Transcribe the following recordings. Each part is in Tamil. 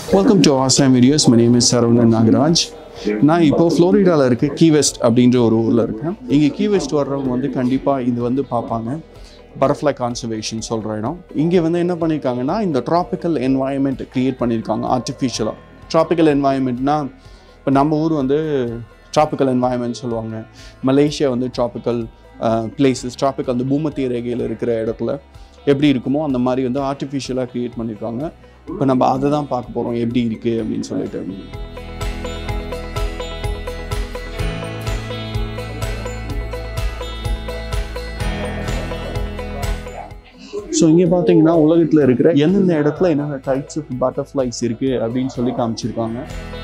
Welcome to Assam videos my name is Saravanan Nagaraj நான் இப்போ ஃப்ளோரிடாவில் இருக்க கீ வெஸ்ட் அப்படின்ற ஒரு ஊரில் இருக்கேன் இங்கே கீ வெஸ்ட் வர்றவங்க வந்து கண்டிப்பாக இது வந்து பார்ப்பாங்க பட்டர்ஃப்ளை கான்சர்வேஷன் சொல்கிற இடம் இங்கே வந்து என்ன பண்ணியிருக்காங்கன்னா இந்த ட்ராபிக்கல் என்வாயன்மெண்ட் க்ரியேட் பண்ணியிருக்காங்க ஆர்டிஃபிஷியலாக ட்ராபிக்கல் என்வாயன்மெண்ட்னா இப்போ நம்ம ஊர் வந்து ட்ராபிக்கல் என்வாயன்மெண்ட் சொல்லுவாங்க மலேசியா வந்து ட்ராபிக்கல் பிளேசஸ் ட்ராபிக் அந்த பூமத்திய ரேகையில் இருக்கிற இடத்துல எப்படி இருக்குமோ அந்த மாதிரி வந்து ஆர்டிஃபிஷியலாக க்ரியேட் பண்ணியிருக்காங்க இப்போ நம்ம அதை தான் பார்க்க போகிறோம் எப்படி இருக்குது அப்படின்னு சொல்லிட்டு ஸோ இங்கே பார்த்தீங்கன்னா உலகத்தில் இருக்கிற எந்தெந்த இடத்துல என்னென்ன டைப்ஸ் ஆஃப் பட்டர்ஃப்ளைஸ் இருக்குது அப்படின்னு சொல்லி காமிச்சிருக்காங்க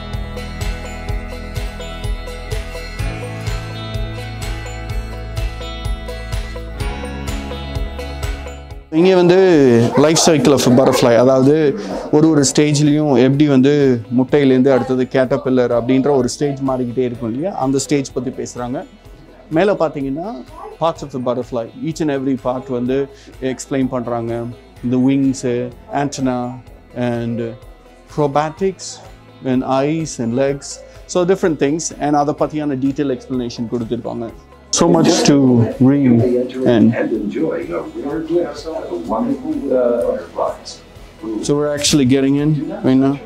இங்கே வந்து லைஃப் சைக்கிள் ஆஃப் பட்டர்ஃப்ளை அதாவது ஒரு ஒரு ஸ்டேஜ்லேயும் எப்படி வந்து முட்டையிலேருந்து அடுத்தது கேட்டபில்லர் அப்படின்ற ஒரு ஸ்டேஜ் மாறிக்கிட்டே இருக்கும் இல்லையா அந்த ஸ்டேஜ் பற்றி பேசுகிறாங்க மேலே பார்த்தீங்கன்னா parts of the butterfly each and every part வந்து எக்ஸ்பிளைன் பண்ணுறாங்க இந்த wings antenna and proboscis and eyes and legs so different things and அதை பற்றியான டீட்டெயில் எக்ஸ்ப்ளனேஷன் கொடுத்துருக்காங்க so much to read and and enjoying a rare glimpse of the wonderful world of butterflies. So we're actually getting in right now.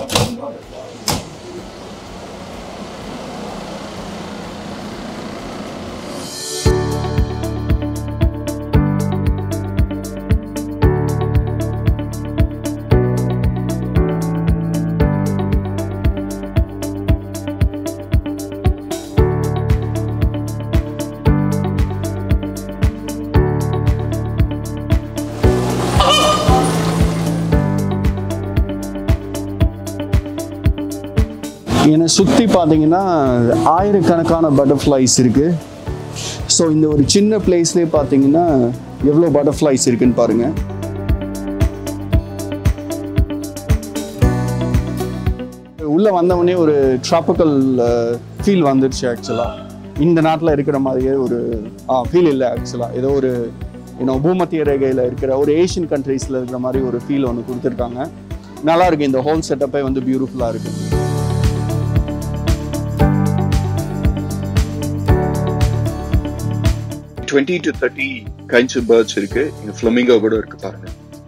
என்னை சுற்றி பார்த்தீங்கன்னா ஆயிரக்கணக்கான பட்டர்ஃப்ளைஸ் இருக்குது ஸோ இந்த ஒரு சின்ன பிளேஸ்லேயே பார்த்தீங்கன்னா எவ்வளோ பட்டர்ஃப்ளைஸ் இருக்குன்னு பாருங்கள் உள்ளே வந்தவொடனே ஒரு ட்ராபிக்கல் ஃபீல் வந்துடுச்சு ஆக்சுவலாக இந்த நாட்டில் இருக்கிற மாதிரியே ஒரு ஃபீல் இல்லை ஆக்சுவலாக ஏதோ ஒரு இன்னும் பூமத்திய ரேகையில் இருக்கிற ஒரு ஏஷியன் கண்ட்ரீஸில் இருக்கிற மாதிரி ஒரு ஃபீல் ஒன்று கொடுத்துருக்காங்க நல்லா இருக்கு இந்த ஹோல் செட்டப்பே வந்து பியூட்டிஃபுல்லாக இருக்குது twenty to thirty kinds of birds இருக்கு இங்க ஃப்ளமிங்கோ கூட இருக்கு பாருங்க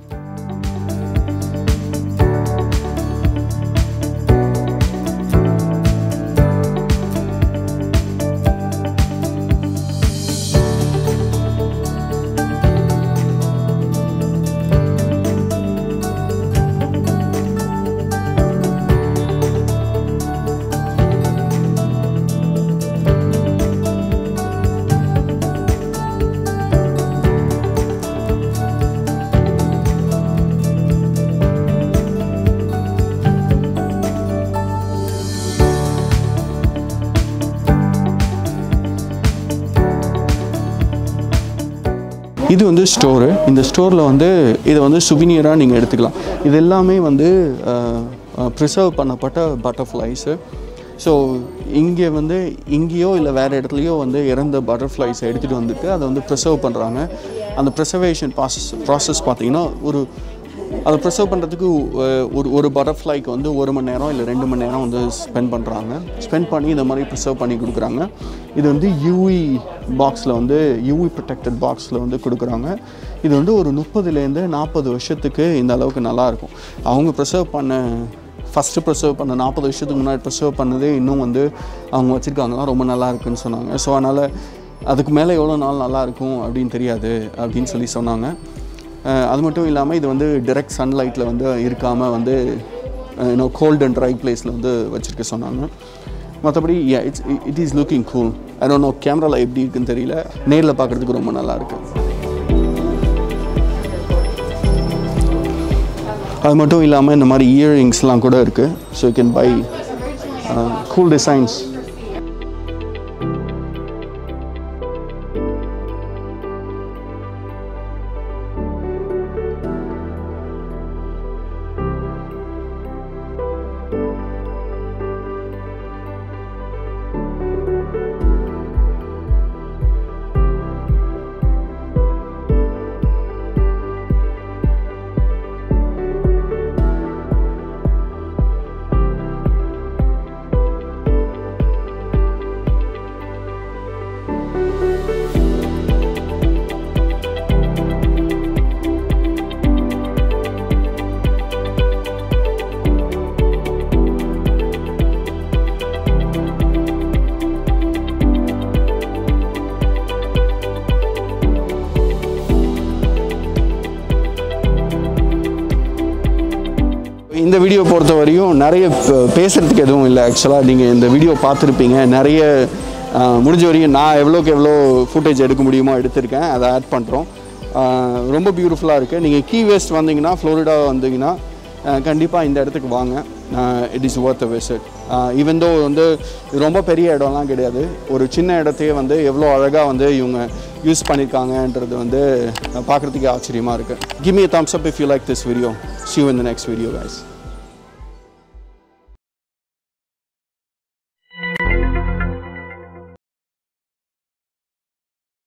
இது வந்து ஸ்டோரு இந்த ஸ்டோரில் வந்து இதை வந்து சுவினியராக நீங்கள் எடுத்துக்கலாம் இது எல்லாமே வந்து ப்ரிசர்வ் பண்ணப்பட்ட பட்டர்ஃப்ளைஸு ஸோ இங்கே வந்து இங்கேயோ இல்லை வேறு இடத்துலையோ வந்து இறந்த பட்டர்ஃப்ளைஸை எடுத்துகிட்டு வந்துட்டு அதை வந்து ப்ரிசர்வ் பண்ணுறாங்க அந்த ப்ரிசர்வேஷன் ப்ராசஸ் ப்ராசஸ் பார்த்தீங்கன்னா ஒரு அதை ப்ரிசர்வ் பண்ணுறதுக்கு ஒரு ஒரு பட்டர்ஃப்ளைக்கு வந்து ஒரு மணி நேரம் இல்லை ரெண்டு மணி நேரம் வந்து ஸ்பெண்ட் பண்ணுறாங்க ஸ்பெண்ட் பண்ணி இந்த மாதிரி ப்ரிசர்வ் பண்ணி கொடுக்குறாங்க இது வந்து யூவி பாக்ஸில் வந்து யூவி ப்ரொடெக்டட் பாக்ஸில் வந்து கொடுக்குறாங்க இது வந்து ஒரு முப்பதுலேருந்து நாற்பது வருஷத்துக்கு இந்த அளவுக்கு நல்லாயிருக்கும் அவங்க ப்ரிசர்வ் பண்ண ஃபஸ்ட்டு ப்ரிசர்வ் பண்ண நாற்பது வருஷத்துக்கு முன்னாடி ப்ரிசர்வ் பண்ணதே இன்னும் வந்து அவங்க வச்சுருக்காங்களாம் ரொம்ப நல்லா இருக்குன்னு சொன்னாங்க ஸோ அதனால் அதுக்கு மேலே எவ்வளோ நாள் நல்லா இருக்கும் அப்படின்னு தெரியாது அப்படின்னு சொல்லி சொன்னாங்க அஹ் அது மட்டும் இல்லாமல் இது வந்து டிரெக்ட் சன்லைட்டில் வந்து இருக்காமல் வந்து இன்னும் கோல்ட் அண்ட் ட்ரை பிளேஸில் வந்து வச்சுருக்க சொன்னாங்க மற்றபடி it's it is looking cool I don't know கேமராவில் எப்படி இருக்குன்னு தெரியல நேரில் பார்க்குறதுக்கு ரொம்ப நல்லா இருக்கு அது மட்டும் இல்லாமல் இந்த மாதிரி இயரிங்ஸ்லாம் கூட இருக்குது so you can buy cool designs இந்த வீடியோ பொறுத்த வரையும் நிறைய ப- பேசுறதுக்கு எதுவும் இல்லை ஆக்சுவலாக நீங்கள் இந்த வீடியோ பார்த்துருப்பீங்க நிறைய அஹ், முடிஞ்ச வரையும் நான் எவ்வளோக்கு எவ்வளோ ஃபுட்டேஜ் எடுக்க முடியுமோ எடுத்திருக்கேன் அதை ஆட் பண்ணுறோம் ரொம்ப பியூட்டிஃபுல்லாக இருக்குது நீங்கள் கீ வெஸ்ட் வந்தீங்கன்னா ஃப்ளோரிடா வந்தீங்கன்னா கண்டிப்பாக இந்த இடத்துக்கு வாங்க it is worth a visit even though வந்து இது ரொம்ப பெரிய இடம்லாம் கிடையாது ஒரு சின்ன இடத்தையே வந்து எவ்வளோ அழகாக வந்து இவங்க யூஸ் பண்ணியிருக்காங்கன்றது வந்து பார்க்குறதுக்கே ஆச்சரியமாக இருக்குது give me thumbs up if you like this video see you in the next video guys